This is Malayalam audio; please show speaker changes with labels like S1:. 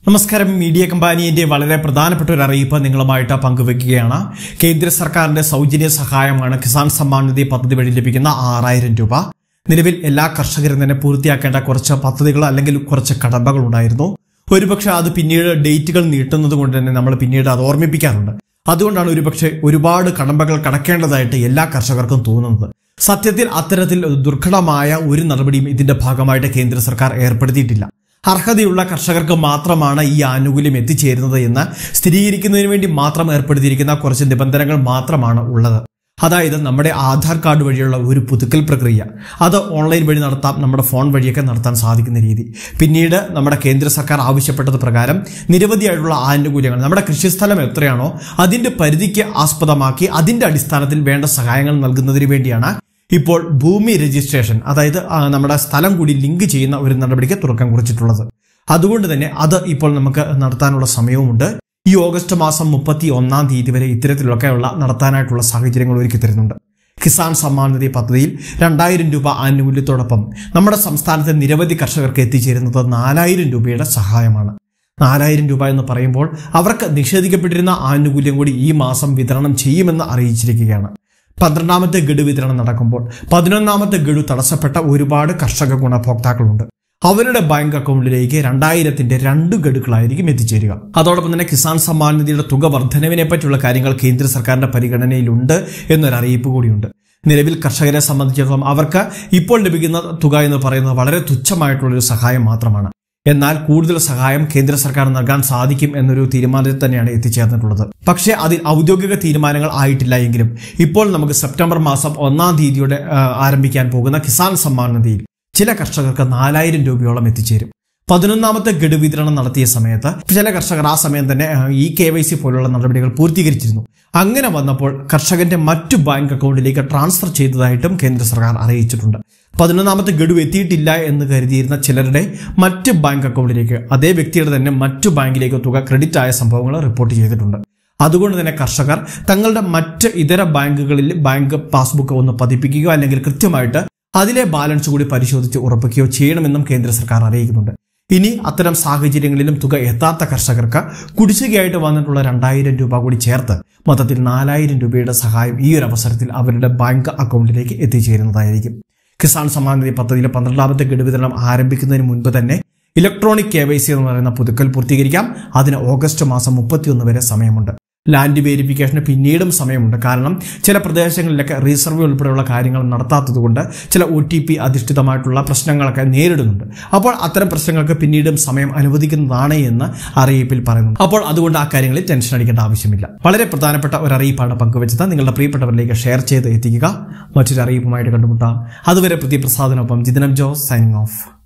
S1: നമസ്കാരം മീഡിയ കമ്പാനിയുടെ വളരെ പ്രധാനപ്പെട്ട ഒരു അറിയിപ്പ് നിങ്ങളുമായിട്ട് പങ്കുവെക്കുകയാണ് കേന്ദ്ര സർക്കാരിന്റെ സൗജന്യ സഹായമാണ് കിസാൻ സമ്മാൻ നിധി പദ്ധതി വഴി ലഭിക്കുന്ന ആറായിരം രൂപ നിലവിൽ എല്ലാ കർഷകരും തന്നെ പൂർത്തിയാക്കേണ്ട കുറച്ച് പദ്ധതികൾ അല്ലെങ്കിൽ കുറച്ച് കടമ്പകൾ ഉണ്ടായിരുന്നു ഒരുപക്ഷെ അത് പിന്നീട് ഡേറ്റുകൾ നീട്ടുന്നത് കൊണ്ട് തന്നെ നമ്മൾ പിന്നീട് അത് ഓർമ്മിപ്പിക്കാറുണ്ട് അതുകൊണ്ടാണ് ഒരുപക്ഷെ ഒരുപാട് കടമ്പകൾ കടക്കേണ്ടതായിട്ട് എല്ലാ കർഷകർക്കും തോന്നുന്നത് സത്യത്തിൽ അത്തരത്തിൽ ദുർഘടമായ ഒരു നടപടിയും ഇതിന്റെ ഭാഗമായിട്ട് കേന്ദ്ര സർക്കാർ ഏർപ്പെടുത്തിയിട്ടില്ല അർഹതയുള്ള കർഷകർക്ക് മാത്രമാണ് ഈ ആനുകൂല്യം എത്തിച്ചേരുന്നത് എന്ന് സ്ഥിരീകരിക്കുന്നതിന് വേണ്ടി മാത്രം ഏർപ്പെടുത്തിയിരിക്കുന്ന കുറച്ച് നിബന്ധനകൾ മാത്രമാണ് ഉള്ളത് അതായത് നമ്മുടെ ആധാർ കാർഡ് വഴിയുള്ള ഒരു പുതുക്കൽ പ്രക്രിയ അത് ഓൺലൈൻ വഴി നടത്താം നമ്മുടെ ഫോൺ വഴിയൊക്കെ നടത്താൻ സാധിക്കുന്ന രീതി പിന്നീട് നമ്മുടെ കേന്ദ്ര സർക്കാർ ആവശ്യപ്പെട്ടത് പ്രകാരം നിരവധിയായിട്ടുള്ള ആനുകൂല്യങ്ങൾ നമ്മുടെ കൃഷിസ്ഥലം എത്രയാണോ അതിന്റെ പരിധിക്ക് ആസ്പദമാക്കി അതിന്റെ അടിസ്ഥാനത്തിൽ വേണ്ട സഹായങ്ങൾ നൽകുന്നതിന് വേണ്ടിയാണ് ഇപ്പോൾ ഭൂമി രജിസ്ട്രേഷൻ അതായത് ആ, നമ്മുടെ സ്ഥലം കൂടി ലിങ്ക് ചെയ്യുന്ന ഒരു നടപടിക്ക് തുടക്കം കുറിച്ചിട്ടുള്ളത് അതുകൊണ്ട് തന്നെ അത് ഇപ്പോൾ നമുക്ക് നടത്താനുള്ള സമയവുമുണ്ട് ഈ ഓഗസ്റ്റ് മാസം മുപ്പത്തി ഒന്നാം തീയതി വരെ ഇത്തരത്തിലൊക്കെയുള്ള നടത്താനായിട്ടുള്ള സാഹചര്യങ്ങൾ ഒരുക്കി തരുന്നുണ്ട് കിസാൻ സമ്മാൻ നിധി പദ്ധതിയിൽ രണ്ടായിരം രൂപ ആനുകൂല്യത്തോടൊപ്പം നമ്മുടെ സംസ്ഥാനത്തെ നിരവധി കർഷകർക്ക് എത്തിച്ചേരുന്നത് നാലായിരം രൂപയുടെ സഹായമാണ് നാലായിരം രൂപ എന്ന് പറയുമ്പോൾ അവർക്ക് നിഷേധിക്കപ്പെട്ടിരുന്ന ആനുകൂല്യം കൂടി ഈ മാസം വിതരണം ചെയ്യുമെന്ന് അറിയിച്ചിരിക്കുകയാണ് പന്ത്രണ്ടാമത്തെ ഗഡു വിതരണം നടക്കുമ്പോൾ പതിനൊന്നാമത്തെ ഗഡു തടസ്സപ്പെട്ട ഒരുപാട് കർഷക ഗുണഭോക്താക്കളുണ്ട് അവരുടെ ബാങ്ക് അക്കൗണ്ടിലേക്ക് രണ്ടായിരത്തിന്റെ രണ്ട് ഗഡുക്കളായിരിക്കും എത്തിച്ചേരുക അതോടൊപ്പം തന്നെ കിസാൻ സമ്മാൻ നിധിയുടെ തുക വർധനവിനെ പറ്റിയുള്ള കാര്യങ്ങൾ കേന്ദ്ര സർക്കാരിന്റെ പരിഗണനയിലുണ്ട് എന്നൊരു അറിയിപ്പ് കൂടിയുണ്ട് നിലവിൽ കർഷകരെ സംബന്ധിച്ചിടത്തോളം അവർക്ക് ഇപ്പോൾ ലഭിക്കുന്ന തുക എന്ന് പറയുന്നത് വളരെ തുച്ഛമായിട്ടുള്ള ഒരു സഹായം മാത്രമാണ് എന്നാൽ കൂടുതൽ സഹായം കേന്ദ്ര സർക്കാർ നൽകാൻ സാധിക്കും എന്നൊരു തീരുമാനത്തിൽ തന്നെയാണ് എത്തിച്ചേർന്നിട്ടുള്ളത് പക്ഷേ അതിൽ ഔദ്യോഗിക തീരുമാനങ്ങൾ ആയിട്ടില്ല എങ്കിലും ഇപ്പോൾ നമുക്ക് സെപ്റ്റംബർ മാസം ഒന്നാം തീയതിയോടെ ആ, ആരംഭിക്കാൻ പോകുന്ന കിസാൻ സമ്മാൻ നിധിയിൽ ചില കർഷകർക്ക് നാലായിരം രൂപയോളം എത്തിച്ചേരും പതിനൊന്നാമത്തെ ഗഡു വിതരണം നടത്തിയ സമയത്ത് ചില കർഷകർ ആ സമയം തന്നെ ആ, ഈ കെ വൈ സി പോലുള്ള നടപടികൾ പൂർത്തീകരിച്ചിരുന്നു അങ്ങനെ വന്നപ്പോൾ കർഷകന്റെ മറ്റു ബാങ്ക് അക്കൗണ്ടിലേക്ക് ട്രാൻസ്ഫർ ചെയ്തതായിട്ടും കേന്ദ്ര സർക്കാർ അറിയിച്ചിട്ടുണ്ട് പതിനൊന്നാമത്തെ ഗഡു എത്തിയിട്ടില്ല എന്ന് കരുതിയിരുന്ന ചിലരുടെ മറ്റ് ബാങ്ക് അക്കൗണ്ടിലേക്ക് അതേ വ്യക്തിയുടെ തന്നെ മറ്റു ബാങ്കിലേക്ക് തുക ക്രെഡിറ്റ് ആയ സംഭവങ്ങൾ റിപ്പോർട്ട് ചെയ്തിട്ടുണ്ട് അതുകൊണ്ട് തന്നെ കർഷകർ തങ്ങളുടെ മറ്റ് ഇതര ബാങ്കുകളിൽ ബാങ്ക് പാസ്ബുക്ക് ഒന്ന് പതിപ്പിക്കുകയോ അല്ലെങ്കിൽ കൃത്യമായിട്ട് അതിലെ ബാലൻസ് കൂടി പരിശോധിച്ച് ഉറപ്പിക്കുകയോ ചെയ്യണമെന്നും കേന്ദ്ര സർക്കാർ അറിയിക്കുന്നുണ്ട് ഇനി അത്തരം സാഹചര്യങ്ങളിലും തുക എത്താത്ത കർഷകർക്ക് കുടിശ്ശികയായിട്ട് വന്നിട്ടുള്ള രണ്ടായിരം രൂപ കൂടി ചേർത്ത് മൊത്തത്തിൽ നാലായിരം രൂപയുടെ സഹായം ഈ ഒരു അവസരത്തിൽ അവരുടെ ബാങ്ക് അക്കൗണ്ടിലേക്ക് എത്തിച്ചേരുന്നതായിരിക്കും കിസാൻ സമ്മാൻ നിധി പദ്ധതിയിലെ പന്ത്രണ്ടാമത്തെ ഗഡു വിതരണം ആരംഭിക്കുന്നതിന് മുൻപ് തന്നെ ഇലക്ട്രോണിക് കെ വൈ സി എന്ന് പറയുന്ന പുതുക്കൽ പൂർത്തീകരിക്കാം അതിന് ഓഗസ്റ്റ് മാസം മുപ്പത്തിയൊന്ന് വരെ സമയമുണ്ട് ലാൻഡ് വേരിഫിക്കേഷന് പിന്നീടും സമയമുണ്ട് കാരണം ചില പ്രദേശങ്ങളിലൊക്കെ റീസർവേ ഉൾപ്പെടെയുള്ള കാര്യങ്ങൾ നടത്താത്തതുകൊണ്ട് ചില ഒ ടി പി അധിഷ്ഠിതമായിട്ടുള്ള പ്രശ്നങ്ങളൊക്കെ നേരിടുന്നുണ്ട് അപ്പോൾ അത്തരം പ്രശ്നങ്ങൾക്ക് പിന്നീടും സമയം അനുവദിക്കുന്നതാണ് എന്ന് അറിയിപ്പിൽ പറയുന്നു അപ്പോൾ അതുകൊണ്ട് ആ കാര്യങ്ങളിൽ ടെൻഷൻ അടിക്കേണ്ട ആവശ്യമില്ല വളരെ പ്രധാനപ്പെട്ട ഒരു അറിയിപ്പാണ് പങ്കുവച്ചത് നിങ്ങളുടെ പ്രിയപ്പെട്ടവരിലേക്ക് ഷെയർ ചെയ്ത് എത്തിക്കുക മറ്റൊരു അറിയിപ്പുമായിട്ട് കണ്ടുമുട്ടാം അതുവരെ പ്രതിപ്രസാദിനൊപ്പം ജിതനം ജോസ് സൈനിങ് ഓഫ്